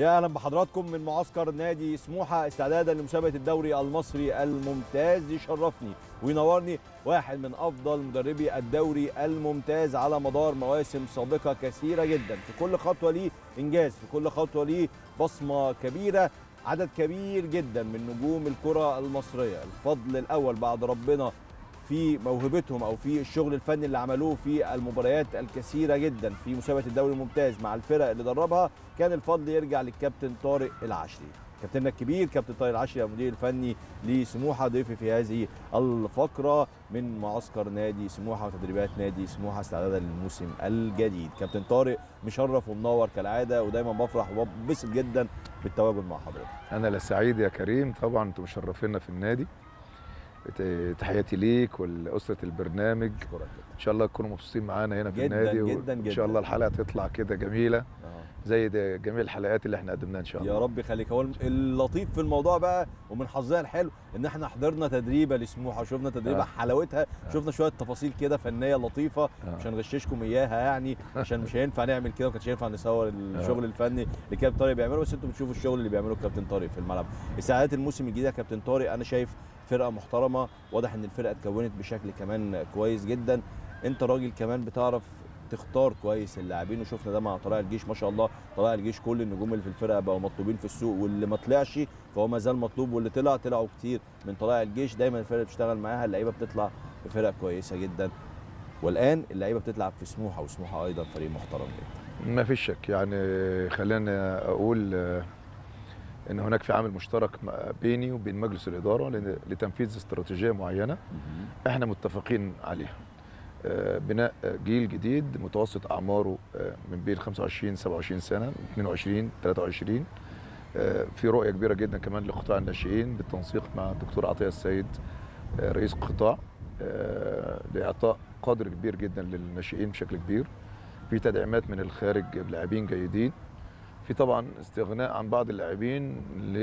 يا اهلا بحضراتكم من معسكر نادي سموحه استعدادا لمسابقه الدوري المصري الممتاز يشرفني وينورني واحد من افضل مدربي الدوري الممتاز على مدار مواسم سابقه كثيره جدا في كل خطوه ليه انجاز في كل خطوه ليه بصمه كبيره عدد كبير جدا من نجوم الكره المصريه الفضل الاول بعد ربنا في موهبتهم او في الشغل الفني اللي عملوه في المباريات الكثيره جدا في مسابقه الدوري الممتاز مع الفرق اللي دربها كان الفضل يرجع للكابتن طارق العشري كابتننا الكبير كابتن طارق العشري المدير الفني لسموحه ضيفي في هذه الفقره من معسكر نادي سموحه وتدريبات نادي سموحه استعدادا للموسم الجديد كابتن طارق مشرف ومنور كالعاده ودايما بفرح وببسط جدا بالتواجد مع حضرتك انا لسعيد يا كريم طبعا انتم مشرفينا في النادي تحياتي ليك ولاسره البرنامج ان شاء الله تكونوا مبسوطين معانا هنا في جداً النادي جداً وان جداً. شاء الله الحلقه تطلع كده جميله آه. زي ده جميع الحلقات اللي احنا قدمناها ان شاء الله يا رب يخليك هو اللطيف في الموضوع بقى ومن حظنا الحلو ان احنا حضرنا تدريبه لسموحه وشفنا تدريبه آه. حلاوتها شفنا شويه تفاصيل كده فنيه لطيفه آه. مش هنغششكم اياها يعني عشان مش هينفع نعمل كده وما كانش ينفع نصور الشغل الفني اللي كابتن طارق بيعمله بس انتوا بتشوفوا الشغل اللي بيعمله كابتن طارق في الملعب استعدادات الموسم الجديد يا كابتن طارق انا شايف فرقه محترمه واضح ان الفرقه اتكونت بشكل كمان كويس جدا انت راجل كمان بتعرف تختار كويس اللاعبين وشفنا ده مع طلائع الجيش ما شاء الله طلائع الجيش كل النجوم اللي في الفرقه بقوا مطلوبين في السوق واللي ما طلعش فهو ما زال مطلوب واللي طلع طلعوا كتير من طلائع الجيش دايما الفرقه اللي بتشتغل معاها اللعيبه بتطلع بفرق كويسه جدا والان اللعيبه بتلعب في سموحه وسموحه ايضا فريق محترم جدا ما فيش شك يعني خلينا اقول آه، ان هناك في عامل مشترك ما بيني وبين مجلس الاداره لن- لتنفيذ استراتيجيه معينه احنا متفقين عليها آه، بناء آه، جيل جديد متوسط اعماره آه، من بين 25 27 سنه 22 23 آه، في رؤيه كبيره جدا كمان لقطاع الناشئين بالتنسيق مع الدكتور عطيه السيد آه، رئيس القطاع آه، لاعطاء قدر كبير جدا للناشئين بشكل كبير في تدعيمات من الخارج بلاعبين جيدين في طبعا استغناء عن بعض اللاعبين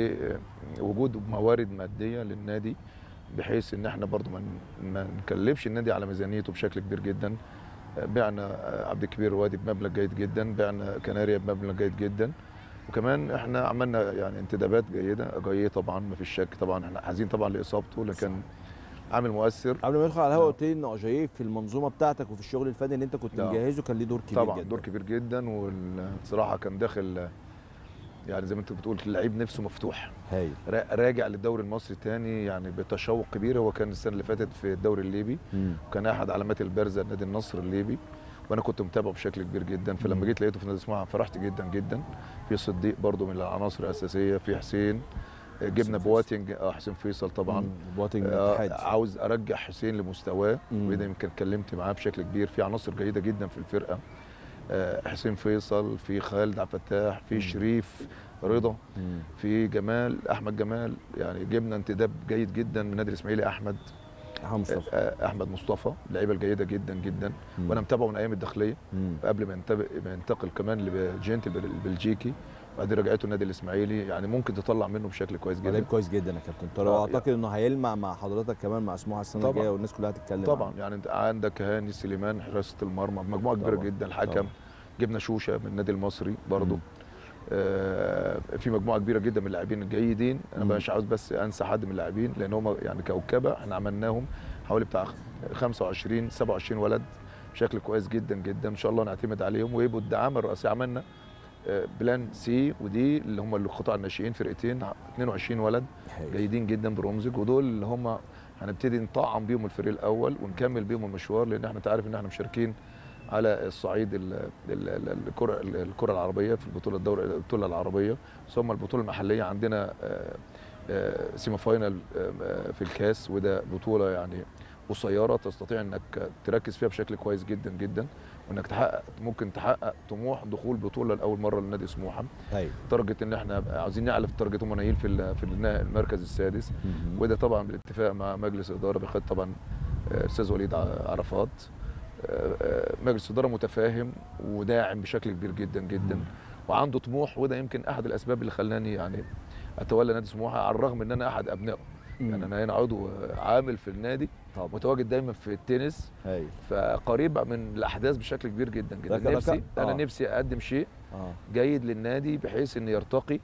لوجود موارد ماديه للنادي بحيث ان احنا برضو ما ن- ما نكلفش النادي على ميزانيته بشكل كبير جدا بعنا عبد الكبير وادي بمبلغ جيد جدا بعنا كناريا بمبلغ جيد جدا وكمان احنا عملنا يعني انتدابات جيده جايه طبعا ما فيش شك طبعا احنا حزين طبعا لاصابته لكن عامل مؤثر قبل ما ندخل على الهواء آه. قلت لي ان اجاييه في المنظومه بتاعتك وفي الشغل الفني اللي انت كنت آه. مجهزه كان ليه دور كبير طبعا جدا دور كبير جدا والصراحه كان داخل يعني زي ما انت بتقول اللعيب نفسه مفتوح هايل را- راجع للدوري المصري تاني يعني بتشوق كبير هو كان السنه اللي فاتت في الدوري الليبي وكان احد علامات البارزه نادي النصر الليبي وانا كنت متابعه بشكل كبير جدا فلما جيت لقيته في نادي سموحه فرحت جدا جدا في صديق برضو من العناصر الاساسيه في حسين جبنا فيصل. بواتنج اه حسين فيصل طبعا بواتنج آه الاتحاد عاوز ارجع حسين لمستواه مم. وده يمكن اتكلمت معاه بشكل كبير في عناصر جيده جدا في الفرقه آه حسين فيصل في خالد عبد الفتاح في مم. شريف رضا مم. في جمال احمد جمال يعني جبنا انتداب جيد جدا من نادي الاسماعيلي احمد محمد مصطفى آه، احمد مصطفى اللعيبه الجيده جدا جدا مم. وانا متابعه من ايام الداخليه مم. قبل ما ينتبه ما ينتقل كمان لجينت البل- البلجيكي بعدين رجعته النادي الاسماعيلي يعني ممكن تطلع منه بشكل كويس لعيب جدا كويس جدا يا كابتن طارق آه، واعتقد انه هيلمع مع حضرتك كمان مع سموحه السنه طبعاً. الجايه والناس كلها هتتكلم طبعا عنه. يعني انت عندك هاني سليمان حراسه المرمى مجموعه كبيره طبعاً، جدا الحكم طبعاً. جبنا شوشه من النادي المصري برضه مم. آه في مجموعه كبيره جدا من اللاعبين الجيدين انا مم. مش عاوز بس انسى حد من اللاعبين لان هم يعني كوكبه احنا عملناهم حوالي بتاع 25 27 ولد بشكل كويس جدا جدا ان شاء الله نعتمد عليهم ويبقوا الدعامه الرئيسيه عملنا آه، بلان سي ودي اللي هم القطاع الناشئين فرقتين 22 ولد هايل. جيدين جدا برمزج ودول اللي هم هنبتدي نطعم بيهم الفريق الاول ونكمل بيهم المشوار لان احنا تعرف ان احنا مشاركين على الصعيد ال- ال- ال- الكره الكره العربيه في البطوله الدوري البطوله العربيه ثم البطوله المحليه عندنا آه، آه، سيمي فاينل آه، آه، في الكاس وده بطوله يعني قصيره تستطيع انك تركز فيها بشكل كويس جدا جدا وانك تحقق ممكن تحقق طموح دخول بطوله لاول مره لنادي سموحه هايل تارجت ان احنا عاوزين نعلى في التارجت هم نايل في ال- في النا- المركز السادس مم. وده طبعا بالاتفاق مع مجلس الاداره بخد طبعا آه، الاستاذ وليد ع- عرفات آه، آه، مجلس الاداره متفاهم وداعم بشكل كبير جدا جدا مم. وعنده طموح وده يمكن احد الاسباب اللي خلاني يعني اتولى نادي سموحه على الرغم ان انا احد ابنائه يعني انا هنا عضو عامل في النادي طبعا متواجد دايما في التنس هايل فقريب من الاحداث بشكل كبير جدا جدا لكن- نفسي آه. انا نفسي اقدم شيء اه جيد للنادي بحيث انه يرتقي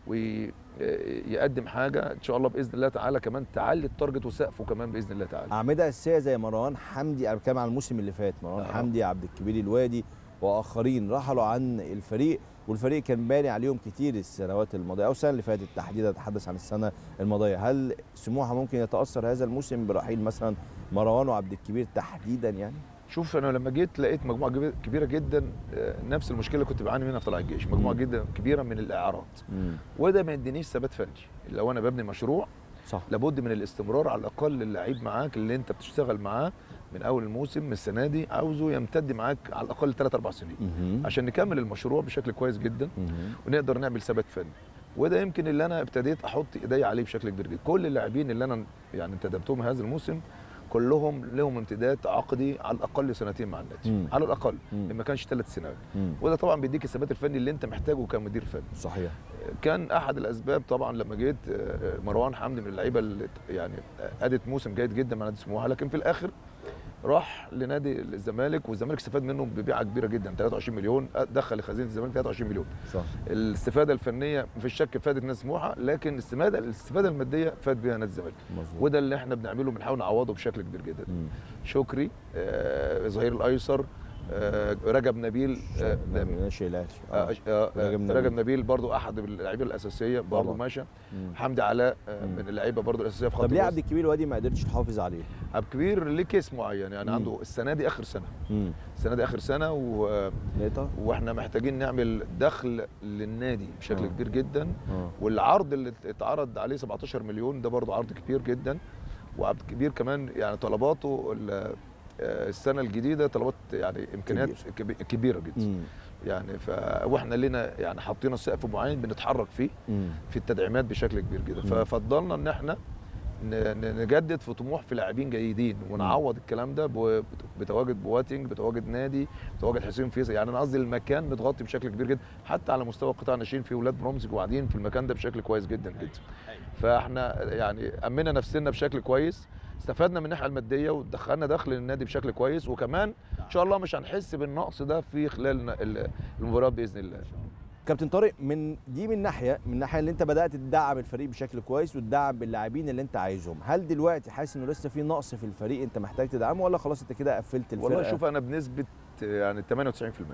ويقدم حاجه ان شاء الله باذن الله تعالى كمان تعلي التارجت وسقفه كمان باذن الله تعالى اعمده اساسيه زي مروان حمدي انا بتكلم عن الموسم اللي فات مروان آه. حمدي عبد الكبير الوادي واخرين رحلوا عن الفريق والفريق كان باني عليهم كتير السنوات الماضيه او السنه اللي فاتت تحديدا اتحدث عن السنه الماضيه هل سموحه ممكن يتاثر هذا الموسم برحيل مثلا مروان وعبد الكبير تحديدا يعني شوف انا لما جيت لقيت مجموعه كبيرة- كبيره جدا آه، نفس المشكله اللي كنت بعاني منها في طلائع الجيش مجموعه مم. جدا كبيره من الاعارات وده ما يدينيش ثبات فني لو انا ببني مشروع صح لابد من الاستمرار على الاقل اللعيب معاك اللي انت بتشتغل معاه من اول الموسم من السنه دي عاوزه يمتد معاك على الاقل 3 4 سنين مهم. عشان نكمل المشروع بشكل كويس جدا مهم. ونقدر نعمل ثبات فني وده يمكن اللي انا ابتديت احط ايدي عليه بشكل كبير جدا كل اللاعبين اللي انا يعني انتدبتهم هذا الموسم كلهم لهم امتداد عقدي على الاقل سنتين مع النادي مم. على الاقل مم. إن ما كانش ثلاث سنوات مم. وده طبعا بيديك الثبات الفني اللي انت محتاجه كمدير فني صحيح كان احد الاسباب طبعا لما جيت آه، مروان حمدي من اللعيبه اللي يعني ادت موسم جيد جدا مع نادي سموحه لكن في الاخر راح لنادي الزمالك والزمالك استفاد منه ببيعه كبيره جدا 23 مليون دخل لخزينه الزمالك 23 مليون صح الاستفاده الفنيه في الشك فادت نادي سموحه لكن الاستفاده الاستفاده الماديه فاد بيها نادي الزمالك مظبوط وده اللي احنا بنعمله بنحاول نعوضه بشكل كبير جدا مم. شكري آه، ظهير الايسر آه، رجب نبيل آه، ماشي لا آه، آه، رجب رجب نبيل. نبيل, نبيل برضو احد اللعيبه الاساسيه برضو طبعا. ماشى مم. حمدي علاء آه، مم. من اللعيبه برضو الاساسيه في خط طب ليه الوسط. عبد الكبير الوادي ما قدرتش تحافظ عليه؟ عبد الكبير ليه كيس معين يعني مم. عنده السنه دي اخر سنه امم السنه دي اخر سنه و... لقيتها؟ واحنا محتاجين نعمل دخل للنادي بشكل آه. كبير جدا اه والعرض اللي اتعرض عليه 17 مليون ده برضو عرض كبير جدا وعبد الكبير كمان يعني طلباته ال- آه، السنه الجديده طلبات يعني امكانيات كبي- كبيره جدا امم يعني ف واحنا لنا يعني حاطين سقف معين بنتحرك فيه امم في التدعيمات بشكل كبير جدا مم. ففضلنا ان احنا ن- ن- نجدد في طموح في لاعبين جيدين ونعوض الكلام ده بو- بتواجد بواتنج بتواجد نادي بتواجد حسين فيصل يعني انا قصدي المكان متغطي بشكل كبير جدا حتى على مستوى قطاع الناشئين في ولاد برومزج وقاعدين في المكان ده بشكل كويس جدا جدا فاحنا يعني امنا نفسنا بشكل كويس استفدنا من الناحيه الماديه ودخلنا دخل للنادي بشكل كويس وكمان ان شاء الله مش هنحس بالنقص ده في خلال ال- المباراه باذن الله كابتن طارق من دي من ناحيه من ناحيه اللي انت بدات تدعم الفريق بشكل كويس وتدعم باللاعبين اللي انت عايزهم هل دلوقتي حاسس انه لسه في نقص في الفريق انت محتاج تدعمه ولا خلاص انت كده قفلت الفرقه والله شوف انا بنسبه يعني 98%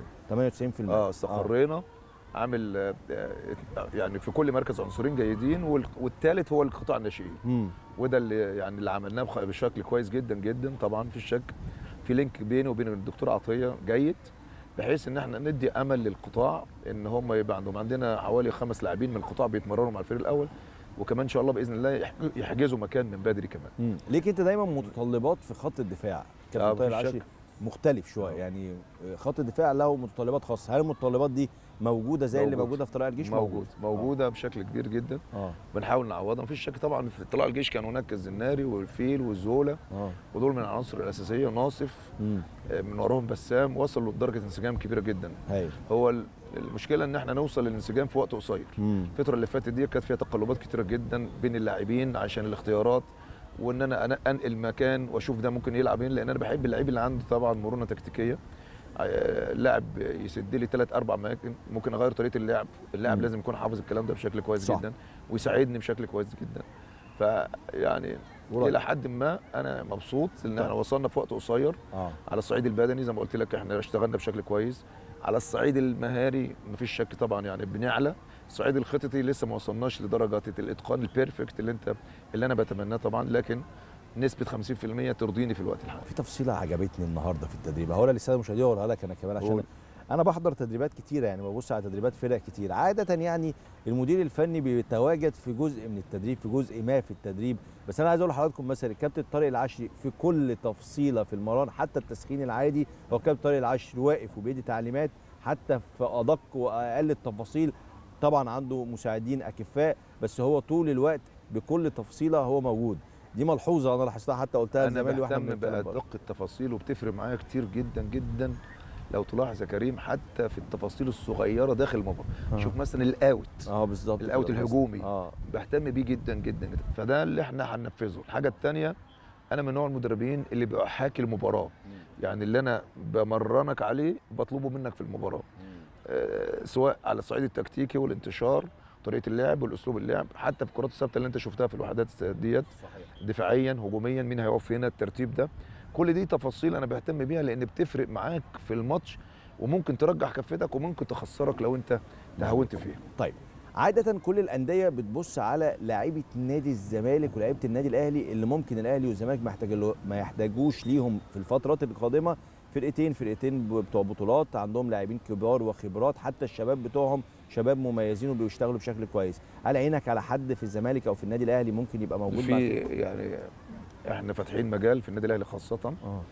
98% اه استقرينا عامل آه، آه، يعني في كل مركز عنصرين جيدين وال- والثالث هو القطاع الناشئين امم وده اللي يعني اللي عملناه بخ- بشكل كويس جدا جدا طبعا في الشك في لينك بيني وبين الدكتور عطيه جيد بحيث ان احنا ندي امل للقطاع ان هم يبقى عندهم عندنا حوالي خمس لاعبين من القطاع بيتمرنوا مع الفريق الاول وكمان ان شاء الله باذن الله يح- يحجزوا مكان من بدري كمان امم ليك انت دايما متطلبات في خط الدفاع آه، كابتن طارق مفيش العشري شك. مختلف شويه آه. يعني خط الدفاع له متطلبات خاصه هل المتطلبات دي موجوده زي اللي موجود. موجوده في طلائع الجيش موجود موجوده بشكل كبير جدا اه بنحاول نعوضها مفيش شك طبعا في طلائع الجيش كان هناك الزناري والفيل والزوله اه ودول من العناصر الاساسيه ناصف امم آه، من وراهم بسام وصلوا لدرجه انسجام كبيره جدا هايل هو ال- المشكله ان احنا نوصل للانسجام في وقت قصير امم الفتره اللي فاتت دي كانت فيها تقلبات كتيره جدا بين اللاعبين عشان الاختيارات وان انا أنا انقل مكان واشوف ده ممكن يلعب هنا لان انا بحب اللعيب اللي عنده طبعا مرونه تكتيكيه آه، لاعب يسد لي ثلاث اربع اماكن ممكن اغير طريقه اللعب اللاعب مم. لازم يكون حافظ الكلام ده بشكل كويس صح. جدا ويساعدني بشكل كويس جدا فيعني ورأيك؟ الى حد ما انا مبسوط ان احنا وصلنا في وقت قصير اه على الصعيد البدني زي ما قلت لك احنا اشتغلنا بشكل كويس على الصعيد المهاري مفيش شك طبعا يعني بنعلى الصعيد الخططي لسه ما وصلناش لدرجه الاتقان البيرفكت اللي انت اللي انا بتمناه طبعا لكن نسبه 50% ترضيني في الوقت الحالي في تفصيله عجبتني النهارده في التدريب هقولها للساده المشاهدين واقولها لك انا كمان عشان قول. انا بحضر تدريبات كتيره يعني ببص على تدريبات فرق كتير عاده يعني المدير الفني بيتواجد في جزء من التدريب في جزء ما في التدريب بس انا عايز اقول لحضراتكم مثلا الكابتن طارق العشري في كل تفصيله في المران حتى التسخين العادي هو الكابتن طارق العشري واقف وبيدي تعليمات حتى في ادق واقل التفاصيل طبعا عنده مساعدين اكفاء بس هو طول الوقت بكل تفصيله هو موجود دي ملحوظه انا لاحظتها حتى قلتها انا لزمايلي واحنا بهتم بنتكلم بره. بادق التفاصيل وبتفرق معايا كتير جدا جدا لو تلاحظ يا كريم حتى في التفاصيل الصغيره داخل المباراه آه. شوف مثلا الاوت اه بالظبط الاوت كده. الهجومي اه بهتم بيه جدا جدا جدا فده اللي احنا هننفذه الحاجه الثانيه انا من نوع المدربين اللي بيبقى حاكي المباراه يعني اللي انا بمرنك عليه بطلبه منك في المباراه آه، سواء على الصعيد التكتيكي والانتشار طريقه اللعب والاسلوب اللعب حتى في الكرات الثابته اللي انت شفتها في الوحدات ديت صحيح دفاعيا هجوميا مين هيقف هنا الترتيب ده كل دي تفاصيل انا بهتم بيها لان بتفرق معاك في الماتش وممكن ترجح كفتك وممكن تخسرك لو انت تهاونت فيها طيب عادة كل الأندية بتبص على لاعيبة نادي الزمالك ولاعيبة النادي الأهلي اللي ممكن الأهلي والزمالك ما يحتاج ما يحتاجوش ليهم في الفترات القادمة فرقتين فرقتين بتوع بطولات عندهم لاعبين كبار وخبرات حتى الشباب بتوعهم شباب مميزين وبيشتغلوا بشكل كويس هل عينك على حد في الزمالك او في النادي الاهلي ممكن يبقى موجود في مع يعني احنا فاتحين مجال في النادي الاهلي خاصه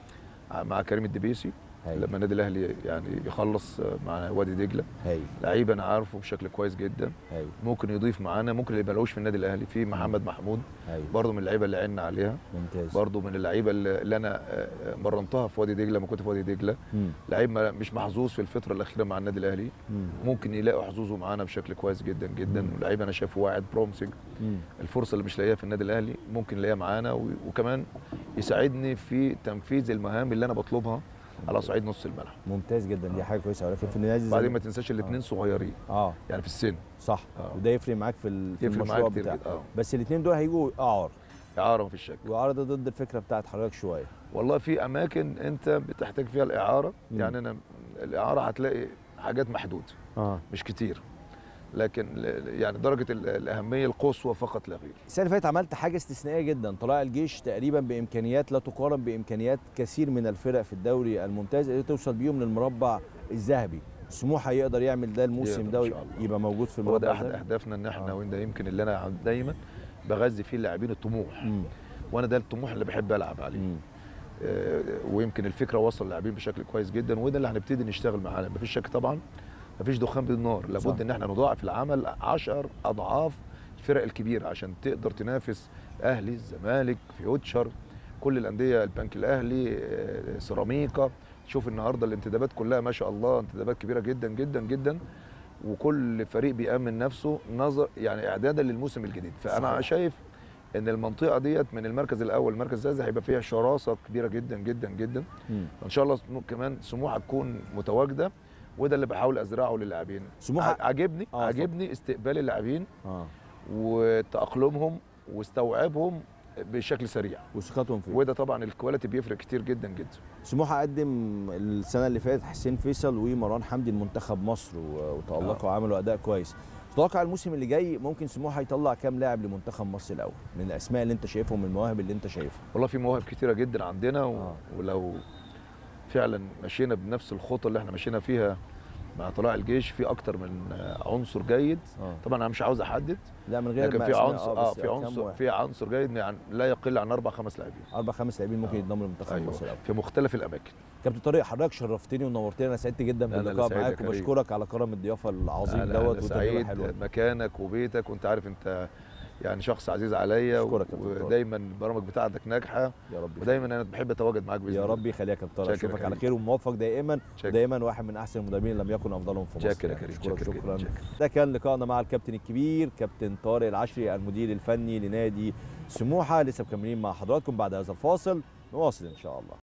اه مع كريم الدبيسي هاي لما النادي الاهلي يعني يخلص مع وادي دجله هاي لعيب انا عارفه بشكل كويس جدا هاي ممكن يضيف معانا ممكن اللي يبقاش في النادي الاهلي في محمد محمود هاي برضه من اللعيبه اللي عنا عليها ممتاز برضه من اللعيبه اللي اللي انا آه، آه، مرنتها في وادي دجله لما كنت في وادي دجله مم. لعيب ما- مش محظوظ في الفتره الاخيره مع النادي الاهلي مم. ممكن يلاقوا حظوظه معانا بشكل كويس جدا جدا مم. ولعيب انا شايفه واعد برومسنج مم. الفرصه اللي مش لاقيها في النادي الاهلي ممكن يلاقيها معانا و- وكمان يساعدني في تنفيذ المهام اللي انا بطلبها على صعيد نص الملعب ممتاز جدا دي حاجه كويسه ولكن في النادي بعدين ما الزمالك تنساش الاثنين صغيرين اه يعني في السن صح آه. وده يفرق معاك في ال- في يفرق المشروع معاك كتير بتاعك جدا اه بس الاثنين دول هيجوا اعار اعاره مفيش شك وعرض ضد الفكره بتاعت حضرتك شويه والله في اماكن انت بتحتاج فيها الاعاره مم. يعني انا الاعاره هتلاقي حاجات محدوده اه مش كتير لكن ل- يعني درجه ال- الاهميه القصوى فقط لا غير السنه اللي فاتت عملت حاجه استثنائيه جدا طلائع الجيش تقريبا بامكانيات لا تقارن بامكانيات كثير من الفرق في الدوري الممتاز اللي توصل بيهم للمربع الذهبي سموحه يقدر يعمل ده الموسم يقدر ده إن شاء الله. يبقى موجود في هو المربع ده احد الذهبي اهدافنا ان احنا آه. وده يمكن اللي انا دايما بغذي فيه اللاعبين الطموح مم. وانا ده الطموح اللي بحب العب عليه مم. آه، ويمكن الفكره وصل للاعبين بشكل كويس جدا وده اللي هنبتدي نشتغل معاه مفيش شك طبعا مفيش دخان بدون نار صح. لابد ان احنا نضاعف العمل 10 اضعاف الفرق الكبيره عشان تقدر تنافس اهلي الزمالك فيوتشر كل الانديه البنك الاهلي آه، سيراميكا شوف النهارده الانتدابات كلها ما شاء الله انتدابات كبيره جدا جدا جدا وكل فريق بيأمن نفسه نظر يعني اعدادا للموسم الجديد فانا صحيح. شايف ان المنطقه ديت من المركز الاول للمركز الثالث هيبقى فيها شراسه كبيره جدا جدا جدا مم. ان شاء الله سمو- كمان سموحه تكون متواجده وده اللي بحاول ازرعه للاعبين سموحه ع- عاجبني آه، عاجبني استقبال اللاعبين اه وتاقلمهم واستوعابهم بشكل سريع وثقتهم فيه وده طبعا الكواليتي بيفرق كتير جدا جدا سموحه قدم السنه اللي فاتت حسين فيصل ومروان حمدي لمنتخب مصر و- وتالقوا وعملوا اداء كويس تتوقع الموسم اللي جاي ممكن سموحه يطلع كام لاعب لمنتخب مصر الاول من الاسماء اللي انت شايفهم من المواهب اللي انت شايفها والله في مواهب كتيره جدا عندنا و... آه. ولو فعلا مشينا بنفس الخطه اللي احنا مشينا فيها مع طلائع الجيش في اكتر من آه، عنصر جيد اه طبعا انا مش عاوز احدد لا من غير لكن ما في أسماء، عنصر اه بس في كام عنصر واحد؟ في عنصر جيد يعني لا يقل عن اربع خمس لاعبين اربع خمس لاعبين ممكن آه. ينضموا لمنتخب مصر الاول في مختلف الاماكن كابتن طارق حضرتك شرفتني ونورتني انا سعدت جدا لا، لا، لا، باللقاء سعيد يا معاك كريم. وبشكرك على كرم الضيافه العظيم أنا- دوت أنا وتجربه سعيد حلوه مكانك وبيتك وانت عارف انت يعني شخص عزيز عليا أشكرك يا كابتن طارق. ودايما البرامج بتاعتك ناجحه يا رب ودايما انا بحب اتواجد معاك باذن يا الله. رب يخليك يا كابتن طارق شاكر يا اشوفك على كريم. خير وموفق دائما شاكر. ودائما واحد من احسن المدربين اللي لم يكن افضلهم في مصر شاكر يا يعني. كريم أشكرك شاكر شكرا جدا شاكر. ده كان لقائنا مع الكابتن الكبير كابتن طارق العشري المدير الفني لنادي سموحه لسه مكملين مع حضراتكم بعد هذا الفاصل نواصل ان شاء الله